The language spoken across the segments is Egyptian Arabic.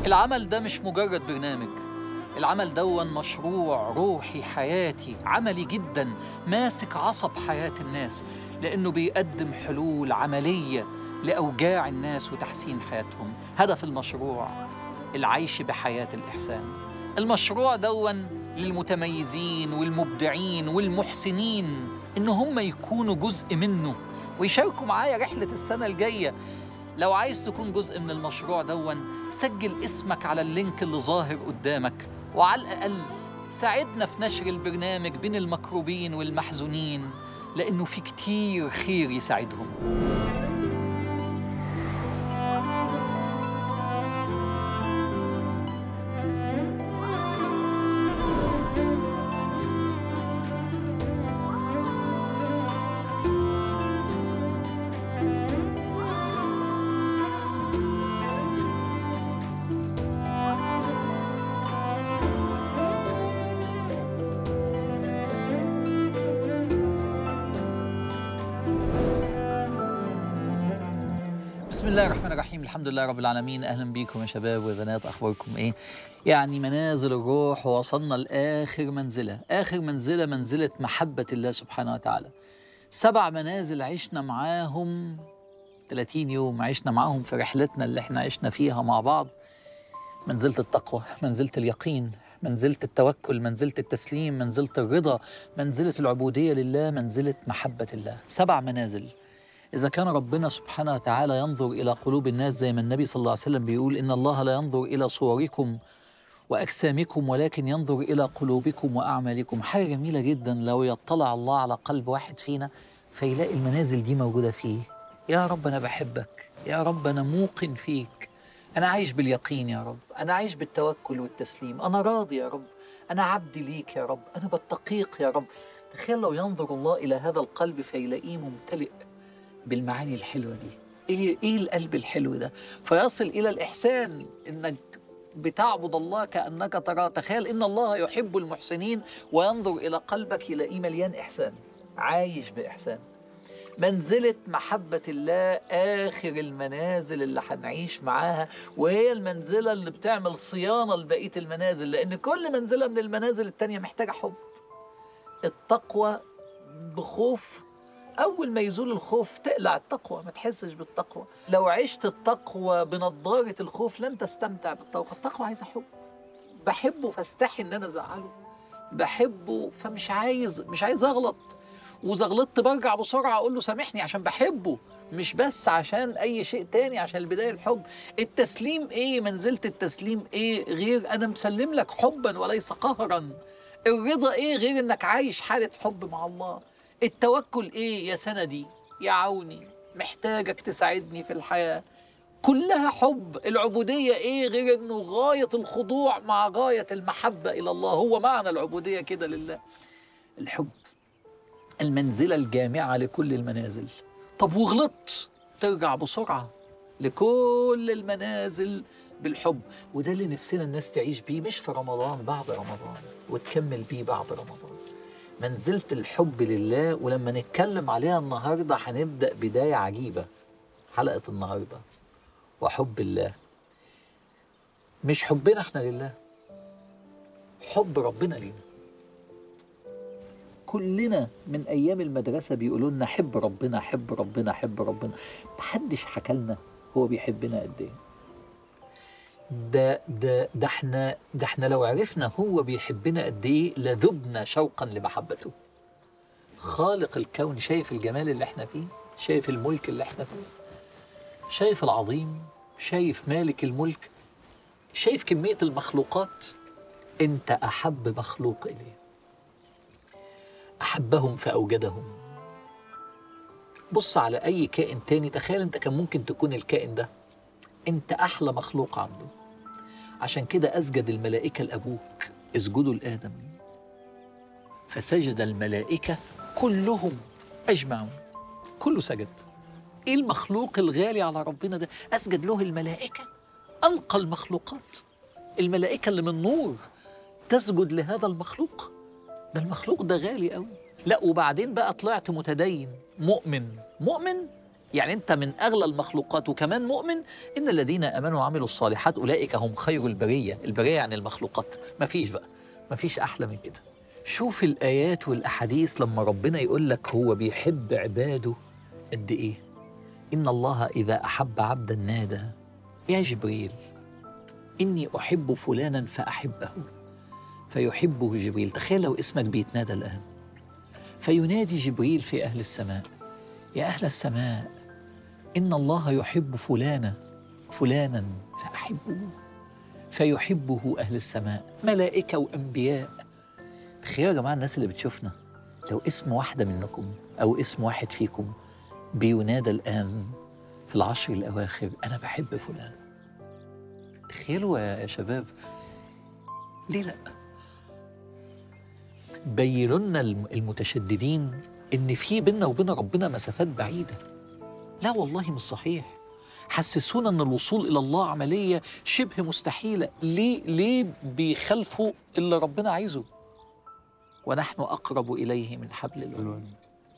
العمل ده مش مجرد برنامج العمل دون مشروع روحي حياتي عملي جدا ماسك عصب حياة الناس لأنه بيقدم حلول عملية لأوجاع الناس وتحسين حياتهم هدف المشروع العيش بحياة الإحسان المشروع دون للمتميزين والمبدعين والمحسنين إن هم يكونوا جزء منه ويشاركوا معايا رحلة السنة الجاية لو عايز تكون جزء من المشروع دون سجل اسمك على اللينك اللي ظاهر قدامك وعلى الأقل ساعدنا في نشر البرنامج بين المكروبين والمحزونين لأنه في كتير خير يساعدهم بسم الله الرحمن الرحيم الحمد لله رب العالمين اهلا بيكم يا شباب وبنات اخباركم ايه يعني منازل الروح وصلنا لاخر منزله اخر منزله منزله محبه الله سبحانه وتعالى سبع منازل عشنا معاهم 30 يوم عشنا معاهم في رحلتنا اللي احنا عشنا فيها مع بعض منزله التقوى منزله اليقين منزله التوكل منزله التسليم منزله الرضا منزله العبوديه لله منزله محبه الله سبع منازل إذا كان ربنا سبحانه وتعالى ينظر إلى قلوب الناس زي ما النبي صلى الله عليه وسلم بيقول إن الله لا ينظر إلى صوركم وأجسامكم ولكن ينظر إلى قلوبكم وأعمالكم حاجة جميلة جدا لو يطلع الله على قلب واحد فينا فيلاقي المنازل دي موجودة فيه يا رب أنا بحبك يا رب أنا موقن فيك أنا عايش باليقين يا رب أنا عايش بالتوكل والتسليم أنا راضي يا رب أنا عبد ليك يا رب أنا بتقيك يا رب تخيل لو ينظر الله إلى هذا القلب فيلاقيه ممتلئ بالمعاني الحلوه دي ايه ايه القلب الحلو ده فيصل الى الاحسان انك بتعبد الله كانك تراه تخيل ان الله يحب المحسنين وينظر الى قلبك يلاقيه مليان احسان عايش باحسان منزلة محبة الله آخر المنازل اللي هنعيش معاها وهي المنزلة اللي بتعمل صيانة لبقية المنازل لأن كل منزلة من المنازل التانية محتاجة حب التقوى بخوف أول ما يزول الخوف تقلع التقوى ما تحسش بالتقوى لو عشت التقوى بنضارة الخوف لن تستمتع بالتقوى التقوى عايزة حب بحبه فاستحي إن أنا أزعله بحبه فمش عايز مش عايز أغلط وإذا غلطت برجع بسرعة أقول له سامحني عشان بحبه مش بس عشان أي شيء تاني عشان البداية الحب التسليم إيه منزلة التسليم إيه غير أنا مسلم لك حبا وليس قهرا الرضا إيه غير إنك عايش حالة حب مع الله التوكل ايه يا سندي يا عوني محتاجك تساعدني في الحياه كلها حب العبوديه ايه غير انه غايه الخضوع مع غايه المحبه الى الله هو معنى العبوديه كده لله الحب المنزله الجامعه لكل المنازل طب وغلطت ترجع بسرعه لكل المنازل بالحب وده اللي نفسنا الناس تعيش بيه مش في رمضان بعد رمضان وتكمل بيه بعد رمضان منزلة الحب لله ولما نتكلم عليها النهاردة هنبدأ بداية عجيبة حلقة النهاردة وحب الله مش حبنا احنا لله حب ربنا لينا كلنا من ايام المدرسه بيقولوا لنا حب ربنا حب ربنا حب ربنا محدش حكى لنا هو بيحبنا قد ايه ده ده ده احنا ده احنا لو عرفنا هو بيحبنا قد ايه لذبنا شوقا لمحبته خالق الكون شايف الجمال اللي احنا فيه شايف الملك اللي احنا فيه شايف العظيم شايف مالك الملك شايف كمية المخلوقات انت احب مخلوق اليه احبهم فاوجدهم بص على اي كائن تاني تخيل انت كان ممكن تكون الكائن ده انت احلى مخلوق عنده عشان كده اسجد الملائكه لابوك اسجدوا لادم فسجد الملائكه كلهم اجمعون كله سجد ايه المخلوق الغالي على ربنا ده اسجد له الملائكه انقى المخلوقات الملائكه اللي من نور تسجد لهذا المخلوق ده المخلوق ده غالي قوي لا وبعدين بقى طلعت متدين مؤمن مؤمن يعني انت من اغلى المخلوقات وكمان مؤمن ان الذين امنوا وعملوا الصالحات اولئك هم خير البريه البريه يعني المخلوقات مفيش بقى مفيش احلى من كده شوف الايات والاحاديث لما ربنا يقول لك هو بيحب عباده قد ايه ان الله اذا احب عبدا نادى يا جبريل اني احب فلانا فاحبه فيحبه جبريل تخيل لو اسمك بيتنادى الان فينادي جبريل في اهل السماء يا اهل السماء ان الله يحب فلانا فلانا فاحبوه فيحبه اهل السماء ملائكه وانبياء تخيلوا يا جماعه الناس اللي بتشوفنا لو اسم واحده منكم او اسم واحد فيكم بينادى الان في العشر الاواخر انا بحب فلان تخيلوا يا شباب ليه لا بينوا لنا الم- المتشددين ان في بيننا وبين ربنا مسافات بعيده لا والله مش صحيح حسسونا ان الوصول الى الله عمليه شبه مستحيله ليه ليه بيخالفوا اللي ربنا عايزه ونحن اقرب اليه من حبل الوريد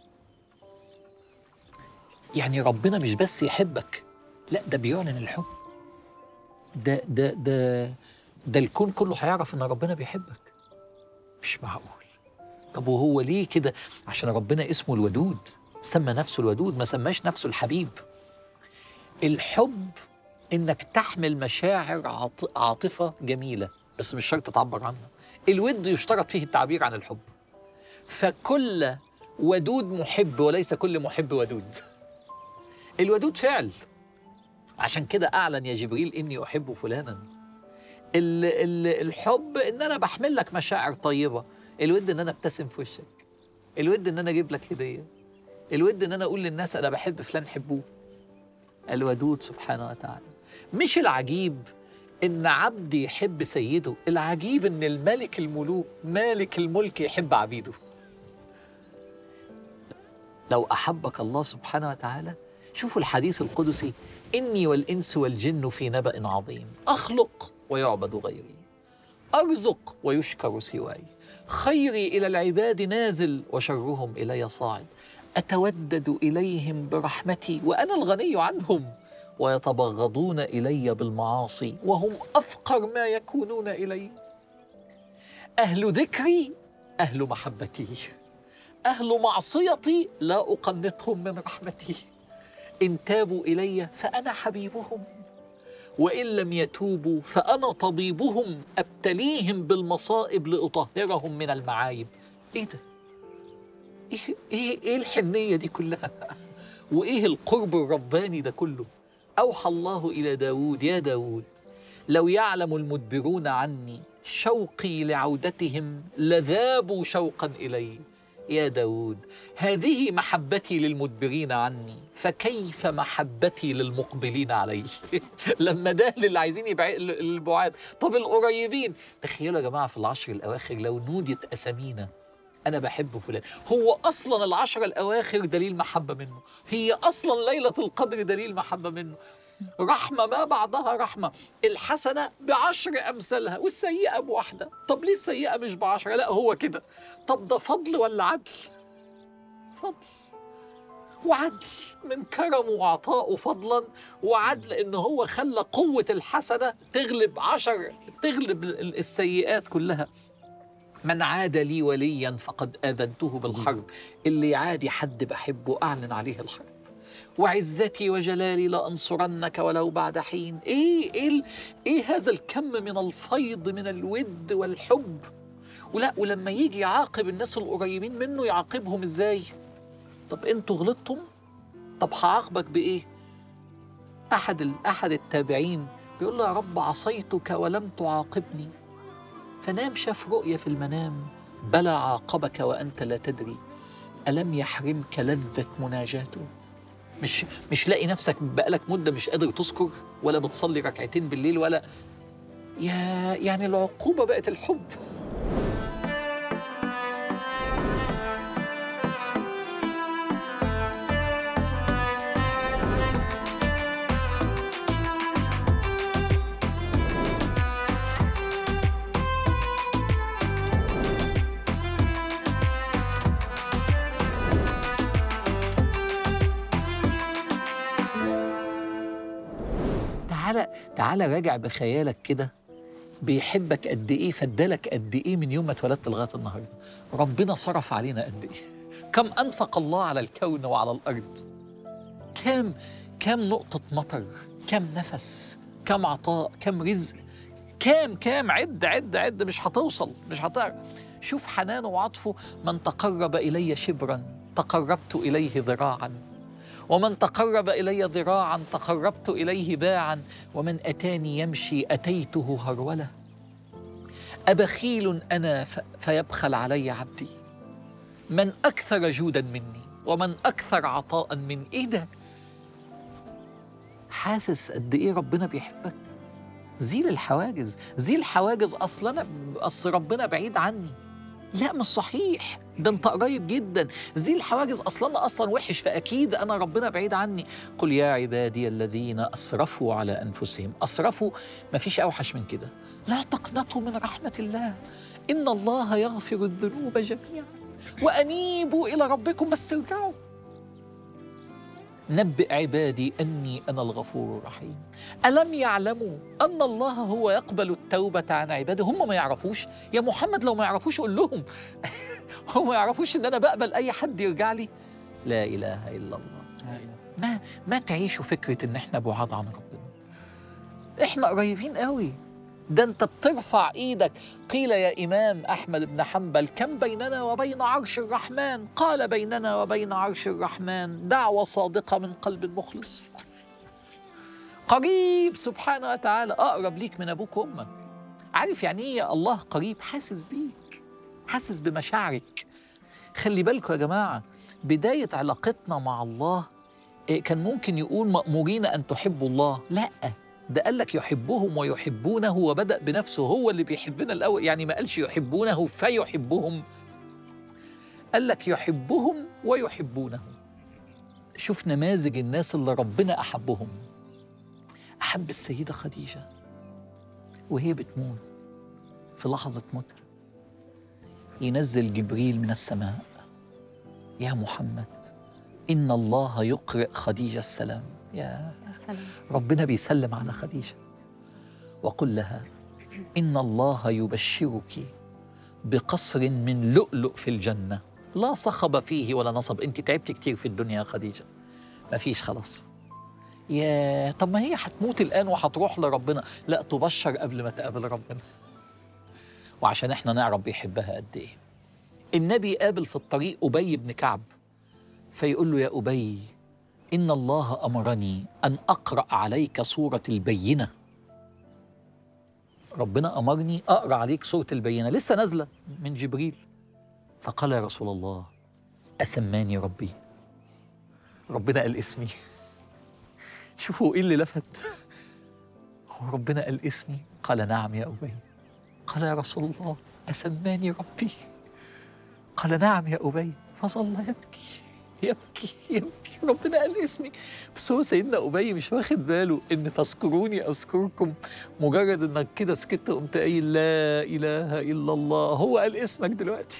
يعني ربنا مش بس يحبك لا ده بيعلن الحب ده ده ده ده الكون كله هيعرف ان ربنا بيحبك مش معقول طب وهو ليه كده عشان ربنا اسمه الودود سمى نفسه الودود ما سماش نفسه الحبيب الحب انك تحمل مشاعر عاط- عاطفه جميله بس مش شرط تعبر عنها الود يشترط فيه التعبير عن الحب فكل ودود محب وليس كل محب ودود الودود فعل عشان كده اعلن يا جبريل اني احب فلانا ال ال الحب ان انا بحمل لك مشاعر طيبه الود ان انا ابتسم في وشك الود ان انا اجيب لك هديه الود ان انا اقول للناس انا بحب فلان حبوه الودود سبحانه وتعالى مش العجيب ان عبد يحب سيده العجيب ان الملك الملوك مالك الملك يحب عبيده لو احبك الله سبحانه وتعالى شوفوا الحديث القدسي اني والانس والجن في نبأ عظيم اخلق ويعبد غيري ارزق ويشكر سواي خيري الى العباد نازل وشرهم الي صاعد اتودد اليهم برحمتي وانا الغني عنهم ويتبغضون الي بالمعاصي وهم افقر ما يكونون الي اهل ذكري اهل محبتي اهل معصيتي لا اقنطهم من رحمتي ان تابوا الي فانا حبيبهم وان لم يتوبوا فانا طبيبهم ابتليهم بالمصائب لاطهرهم من المعايب ايه ده ايه ايه ايه الحنيه دي كلها وايه القرب الرباني ده كله اوحى الله الى داود يا داود لو يعلم المدبرون عني شوقي لعودتهم لذابوا شوقا الي يا داود هذه محبتي للمدبرين عني فكيف محبتي للمقبلين علي لما ده للي عايزين يبع... البعاد طب القريبين تخيلوا يا جماعه في العشر الاواخر لو نوديت اسامينا انا بحب فلان هو اصلا العشر الاواخر دليل محبه منه هي اصلا ليله القدر دليل محبه منه رحمه ما بعدها رحمه الحسنه بعشر امثالها والسيئه بواحده طب ليه السيئه مش بعشره لا هو كده طب ده فضل ولا عدل فضل وعدل من كرمه وعطائه فضلا وعدل ان هو خلى قوه الحسنه تغلب عشر تغلب ال- السيئات كلها من عاد لي وليا فقد اذنته بالحرب اللي يعادي حد بحبه اعلن عليه الحرب وعزتي وجلالي لانصرنك ولو بعد حين ايه ايه ال- ايه هذا الكم من الفيض من الود والحب ولا ولما يجي يعاقب الناس القريبين منه يعاقبهم ازاي طب انتوا غلطتم طب هعاقبك بايه احد ال- احد التابعين بيقول له يا رب عصيتك ولم تعاقبني فنام شاف رؤية في المنام بلى عاقبك وأنت لا تدري ألم يحرمك لذة مناجاته مش مش لاقي نفسك بقالك مدة مش قادر تذكر ولا بتصلي ركعتين بالليل ولا يا يعني العقوبة بقت الحب تعالى تعالى راجع بخيالك كده بيحبك قد ايه فادالك قد ايه من يوم ما اتولدت لغايه النهارده ربنا صرف علينا قد ايه كم انفق الله على الكون وعلى الارض كم كم نقطه مطر كم نفس كم عطاء كم رزق كام كام عد عد عد مش هتوصل مش هتعرف شوف حنانه وعطفه من تقرب الي شبرا تقربت اليه ذراعا ومن تقرب الي ذراعا تقربت اليه باعا ومن اتاني يمشي اتيته هروله ابخيل انا ف- فيبخل علي عبدي من اكثر جودا مني ومن اكثر عطاء من ايه ده حاسس قد ايه ربنا بيحبك زيل الحواجز زيل الحواجز اصل انا اصل ربنا بعيد عني لا مش صحيح ده انت قريب جدا زيل الحواجز اصلا انا اصلا وحش فاكيد انا ربنا بعيد عني قل يا عبادي الذين اسرفوا على انفسهم اسرفوا ما فيش اوحش من كده لا تقنطوا من رحمه الله ان الله يغفر الذنوب جميعا وانيبوا الى ربكم بس ارجعوا نبئ عبادي اني انا الغفور الرحيم الم يعلموا ان الله هو يقبل التوبه عن عباده هم ما يعرفوش يا محمد لو ما يعرفوش قول لهم هم ما يعرفوش ان انا بقبل اي حد يرجع لي لا اله الا الله ما ما تعيشوا فكره ان احنا بعاد عن ربنا احنا قريبين قوي ده انت بترفع ايدك قيل يا امام احمد بن حنبل كم بيننا وبين عرش الرحمن قال بيننا وبين عرش الرحمن دعوه صادقه من قلب مخلص قريب سبحانه وتعالى اقرب ليك من ابوك وامك عارف يعني ايه الله قريب حاسس بيك حاسس بمشاعرك خلي بالكم يا جماعه بدايه علاقتنا مع الله إيه، كان ممكن يقول مأمورين أن تحبوا الله لا ده قال لك يحبهم ويحبونه وبدأ بنفسه هو اللي بيحبنا الأول يعني ما قالش يحبونه فيحبهم قال لك يحبهم ويحبونه شوف نماذج الناس اللي ربنا أحبهم أحب السيدة خديجة وهي بتموت في لحظة موتها ينزل جبريل من السماء يا محمد إن الله يقرئ خديجة السلام يا يا سلام ربنا بيسلم على خديجة وقل لها إن الله يبشرك بقصر من لؤلؤ في الجنة لا صخب فيه ولا نصب أنت تعبت كتير في الدنيا يا خديجة ما فيش خلاص يا طب ما هي هتموت الآن وهتروح لربنا لا تبشر قبل ما تقابل ربنا وعشان احنا نعرف بيحبها قد ايه النبي قابل في الطريق أبي بن كعب فيقول له يا أبي إن الله أمرني أن أقرأ عليك سورة البينة ربنا أمرني أقرأ عليك سورة البينة لسه نازلة من جبريل فقال يا رسول الله أسماني ربي ربنا قال اسمي شوفوا إيه اللي لفت هو ربنا قال اسمي قال نعم يا أبي قال يا رسول الله أسماني ربي قال نعم يا أبي فظل يبكي يبكي يبكي ربنا قال اسمي بس هو سيدنا أبي مش واخد باله إن تذكروني أذكركم مجرد إنك كده سكت وقمت قايل لا إله إلا الله هو قال اسمك دلوقتي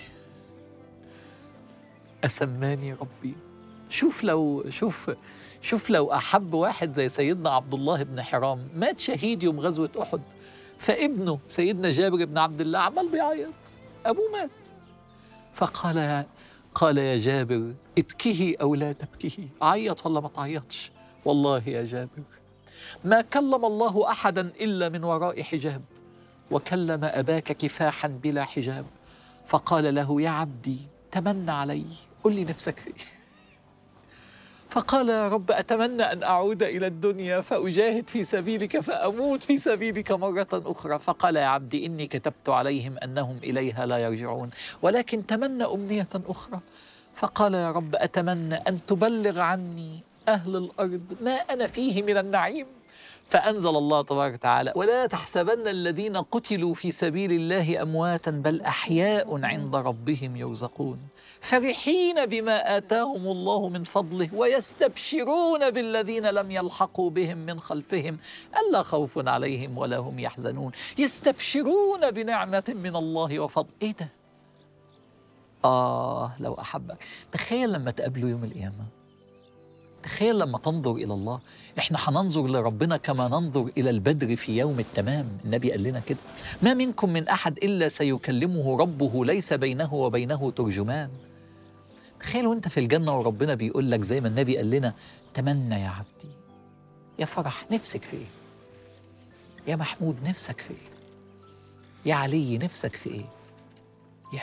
أسماني ربي شوف لو شوف شوف لو أحب واحد زي سيدنا عبد الله بن حرام مات شهيد يوم غزوة أحد فابنه سيدنا جابر بن عبد الله عمال بيعيط أبوه مات فقال يا قال يا جابر ابكه أو لا تبكه عيط ولا ما تعيطش والله يا جابر ما كلم الله أحدا إلا من وراء حجاب وكلم أباك كفاحا بلا حجاب فقال له يا عبدي تمنى علي قل لي نفسك فيه فقال يا رب أتمنى أن أعود إلى الدنيا فأجاهد في سبيلك فأموت في سبيلك مرة أخرى فقال يا عبدي إني كتبت عليهم أنهم إليها لا يرجعون ولكن تمنى أمنية أخرى فقال يا رب أتمنى أن تبلغ عني أهل الأرض ما أنا فيه من النعيم فأنزل الله تبارك وتعالى ولا تحسبن الذين قتلوا في سبيل الله أمواتا بل أحياء عند ربهم يرزقون فرحين بما آتاهم الله من فضله ويستبشرون بالذين لم يلحقوا بهم من خلفهم ألا خوف عليهم ولا هم يحزنون يستبشرون بنعمة من الله وفضل إيه ده؟ آه لو أحبك تخيل لما تقابله يوم القيامة تخيل لما تنظر إلى الله إحنا هننظر لربنا كما ننظر إلى البدر في يوم التمام النبي قال لنا كده ما منكم من أحد إلا سيكلمه ربه ليس بينه وبينه ترجمان تخيل وانت في الجنة وربنا بيقول لك زي ما النبي قال لنا تمنى يا عبدي يا فرح نفسك في ايه يا محمود نفسك في ايه يا علي نفسك في ايه يا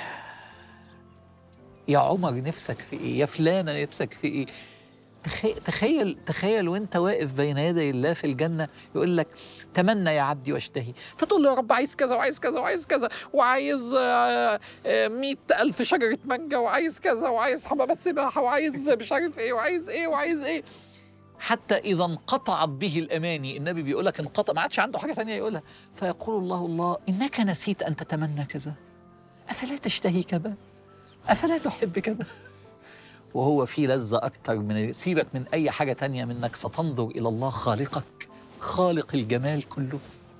يا عمر نفسك في ايه يا فلانة نفسك في ايه تخيل تخيل تخيل وانت واقف بين يدي الله في الجنه يقول لك تمنى يا عبدي واشتهي فتقول له يا رب عايز كذا وعايز كذا وعايز كذا وعايز آه، آه، مئة ألف شجرة مانجا وعايز كذا وعايز حمامات سباحة وعايز مش عارف ايه وعايز ايه وعايز ايه حتى إذا انقطعت به الأماني النبي بيقول لك انقطع ما عادش عنده حاجة ثانية يقولها فيقول الله الله إنك نسيت أن تتمنى كذا أفلا تشتهي كذا أفلا تحب كذا وهو في لذة أكتر من سيبك من أي حاجة تانية منك ستنظر إلى الله خالقك خالق الجمال كله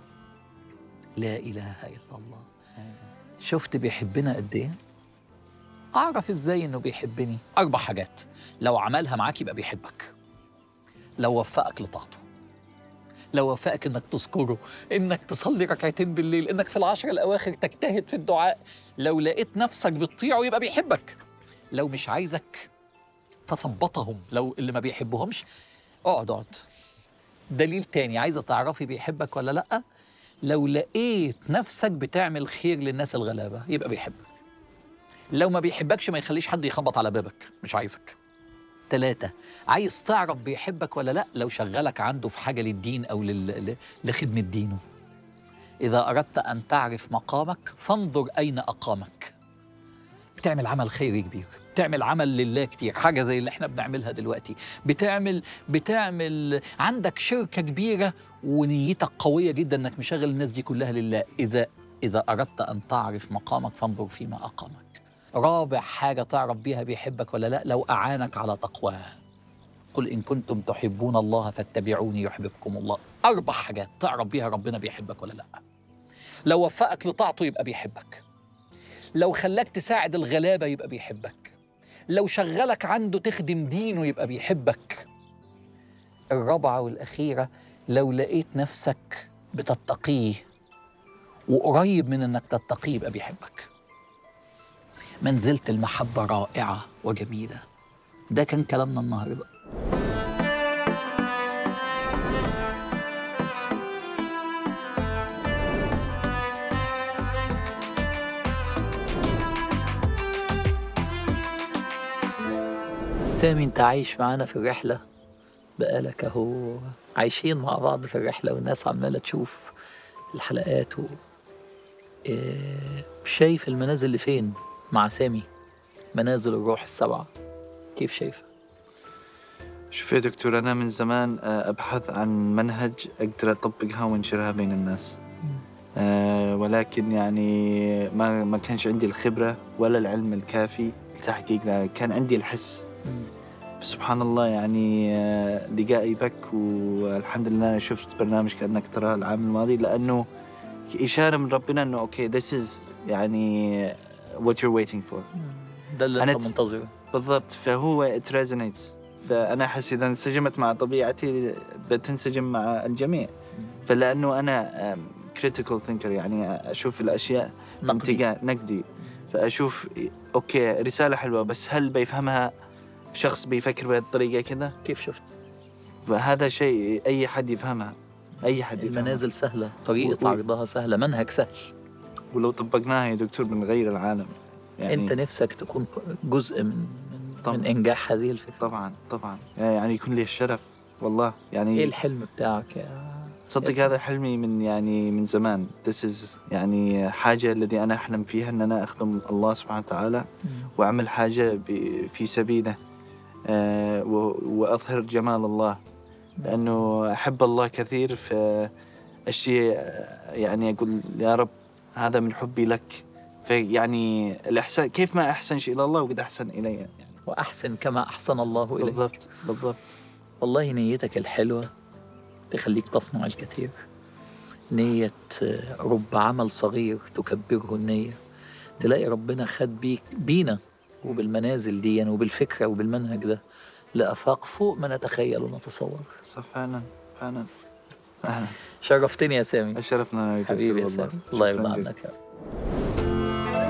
لا إله إلا الله شفت بيحبنا قد إيه؟ أعرف إزاي إنه بيحبني أربع حاجات لو عملها معاك يبقى بيحبك لو وفقك لطاعته لو وفقك انك تذكره انك تصلي ركعتين بالليل انك في العشر الاواخر تجتهد في الدعاء لو لقيت نفسك بتطيعه يبقى بيحبك لو مش عايزك تثبطهم لو اللي ما بيحبهمش اقعد اقعد دليل تاني عايزه تعرفي بيحبك ولا لا لو لقيت نفسك بتعمل خير للناس الغلابه يبقى بيحبك لو ما بيحبكش ما يخليش حد يخبط على بابك مش عايزك ثلاثة عايز تعرف بيحبك ولا لا لو شغلك عنده في حاجة للدين أو لل... ل- لخدمة دينه إذا أردت أن تعرف مقامك فانظر أين أقامك بتعمل عمل خيري كبير بتعمل عمل لله كتير حاجة زي اللي احنا بنعملها دلوقتي بتعمل بتعمل عندك شركة كبيرة ونيتك قوية جدا انك مشغل الناس دي كلها لله إذا إذا أردت أن تعرف مقامك فانظر فيما أقامك رابع حاجة تعرف بيها بيحبك ولا لا لو أعانك على تقواه قل إن كنتم تحبون الله فاتبعوني يحببكم الله أربع حاجات تعرف بيها ربنا بيحبك ولا لا لو وفقك لطاعته يبقى بيحبك لو خلاك تساعد الغلابة يبقى بيحبك لو شغلك عنده تخدم دينه يبقى بيحبك الرابعة والأخيرة لو لقيت نفسك بتتقيه وقريب من انك تتقيه يبقى بيحبك منزلة المحبة رائعة وجميلة ده كان كلامنا النهارده سامي انت عايش معانا في الرحلة بقالك اهو عايشين مع بعض في الرحلة والناس عمالة تشوف الحلقات و... إيه، شايف المنازل اللي فين مع سامي منازل الروح السبعة كيف شايفها؟ شوف يا دكتور أنا من زمان آه، أبحث عن منهج أقدر أطبقها وأنشرها بين الناس آه، ولكن يعني ما ما كانش عندي الخبرة ولا العلم الكافي لتحقيق ذلك كان عندي الحس سبحان الله يعني آه، لقائي بك والحمد لله أنا شفت برنامج كأنك تراه العام الماضي لأنه إشارة من ربنا أنه أوكي this is يعني what you're waiting for ده اللي أنا انت ت- منتظره بالضبط فهو it resonates فأنا أحس إذا انسجمت مع طبيعتي بتنسجم مع الجميع فلأنه أنا كريتيكال ثينكر يعني أشوف الأشياء نقدي بانتقاء نقدي فأشوف أوكي رسالة حلوة بس هل بيفهمها شخص بيفكر بهذه الطريقة كذا كيف شفت؟ فهذا شيء أي حد يفهمها أي حد يفهمها المنازل سهلة طريقة و- و- عرضها سهلة منهج سهل ولو طبقناها يا دكتور بنغير العالم يعني انت نفسك تكون جزء من من, طبعاً. من انجاح هذه الفكرة طبعا طبعا يعني يكون لي الشرف والله يعني ايه الحلم بتاعك يا تصدق ياسر. هذا حلمي من يعني من زمان this is يعني حاجة الذي أنا أحلم فيها أن أنا أخدم الله سبحانه وتعالى وأعمل حاجة ب- في سبيله آه، و- وأظهر جمال الله لأنه أحب الله كثير فالشيء آه، يعني أقول يا رب هذا من حبي لك فيعني الإحسان كيف ما أحسن شيء إلى الله وقد أحسن إلي يعني واحسن كما احسن الله اليك بالضبط بالضبط والله نيتك الحلوة تخليك تصنع الكثير نية آه، رب عمل صغير تكبره النية تلاقي ربنا خد بيك بينا وبالمنازل دي وبالفكرة وبالمنهج ده لآفاق فوق ما نتخيل ونتصور صح فعلا فعلا أهلا شرفتني يا سامي شرفنا يا دكتور حبيبي يا والله. سامي الله شكراً يرضى جزيلاً. عنك يا رب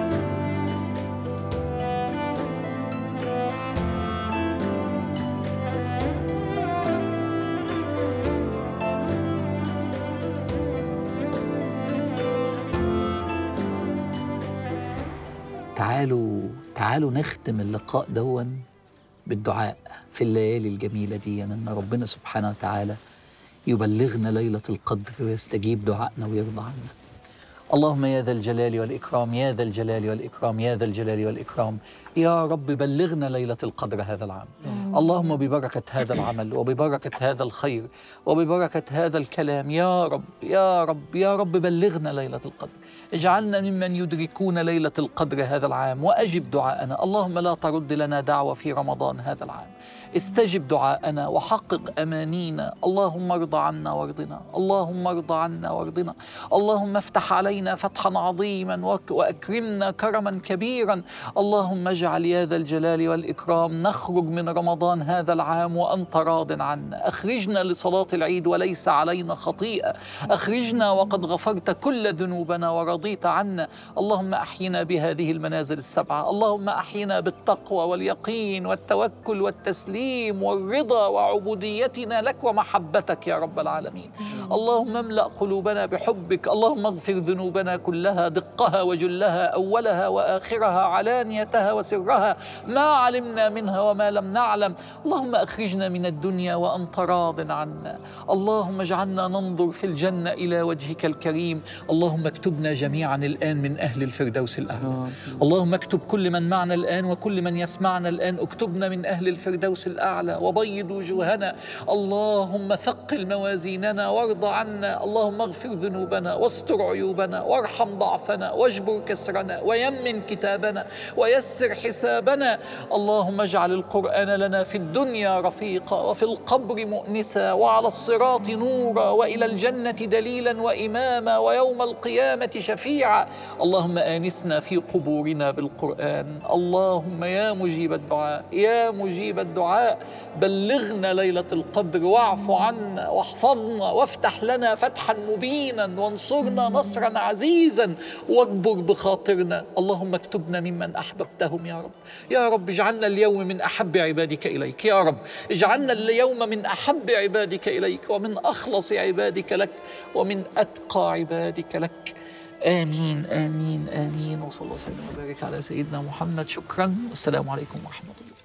تعالوا تعالوا نختم اللقاء دون بالدعاء في الليالي الجميلة دي يعني أن ربنا سبحانه وتعالى يبلغنا ليلة القدر ويستجيب دعائنا ويرضى عنا اللهم يا ذا الجلال والإكرام يا ذا الجلال والإكرام يا ذا الجلال والإكرام يا رب بلغنا ليلة القدر هذا العام اللهم ببركة هذا العمل وببركة هذا الخير وببركة هذا الكلام يا رب يا رب يا رب بلغنا ليلة القدر اجعلنا ممن يدركون ليلة القدر هذا العام وأجب دعاءنا اللهم لا ترد لنا دعوة في رمضان هذا العام استجب دعاءنا وحقق أمانينا اللهم ارض عنا وارضنا اللهم ارض عنا وارضنا اللهم افتح علينا فتحا عظيما وك- وأكرمنا كرما كبيرا اللهم اجعل يا ذا الجلال والإكرام نخرج من رمضان هذا العام وأنت راض عنا أخرجنا لصلاة العيد وليس علينا خطيئة أخرجنا وقد غفرت كل ذنوبنا ورضيت عنا اللهم أحينا بهذه المنازل السبعة اللهم أحينا بالتقوى واليقين والتوكل والتسليم والرضا وعبوديتنا لك ومحبتك يا رب العالمين اللهم املأ قلوبنا بحبك اللهم اغفر ذنوبنا كلها دقها وجلها أولها وآخرها علانيتها وسرها ما علمنا منها وما لم نعلم اللهم أخرجنا من الدنيا وأنت راض عنا اللهم اجعلنا ننظر في الجنة إلى وجهك الكريم اللهم اكتبنا جميعا الآن من أهل الفردوس الأعلى اللهم اكتب كل من معنا الآن وكل من يسمعنا الآن اكتبنا من أهل الفردوس الأعلى وبيض وجوهنا اللهم ثقل موازيننا وارض عنا اللهم اغفر ذنوبنا واستر عيوبنا وارحم ضعفنا واجبر كسرنا ويمن كتابنا ويسر حسابنا اللهم اجعل القرآن لنا في الدنيا رفيقا وفي القبر مؤنسا وعلى الصراط نورا وإلى الجنة دليلا وإماما ويوم القيامة شفيعا اللهم آنسنا في قبورنا بالقرآن اللهم يا مجيب الدعاء يا مجيب الدعاء بلغنا ليلة القدر واعف عنا واحفظنا وافتح لنا فتحا مبينا وانصرنا نصرا عزيزا واجبر بخاطرنا اللهم اكتبنا ممن أحببتهم يا رب يا رب اجعلنا اليوم من أحب عبادك إليك يا رب اجعلنا اليوم من أحب عبادك إليك ومن أخلص عبادك لك ومن أتقى عبادك لك آمين آمين آمين وصلى الله وسلم وبارك على سيدنا محمد شكرا والسلام عليكم ورحمة الله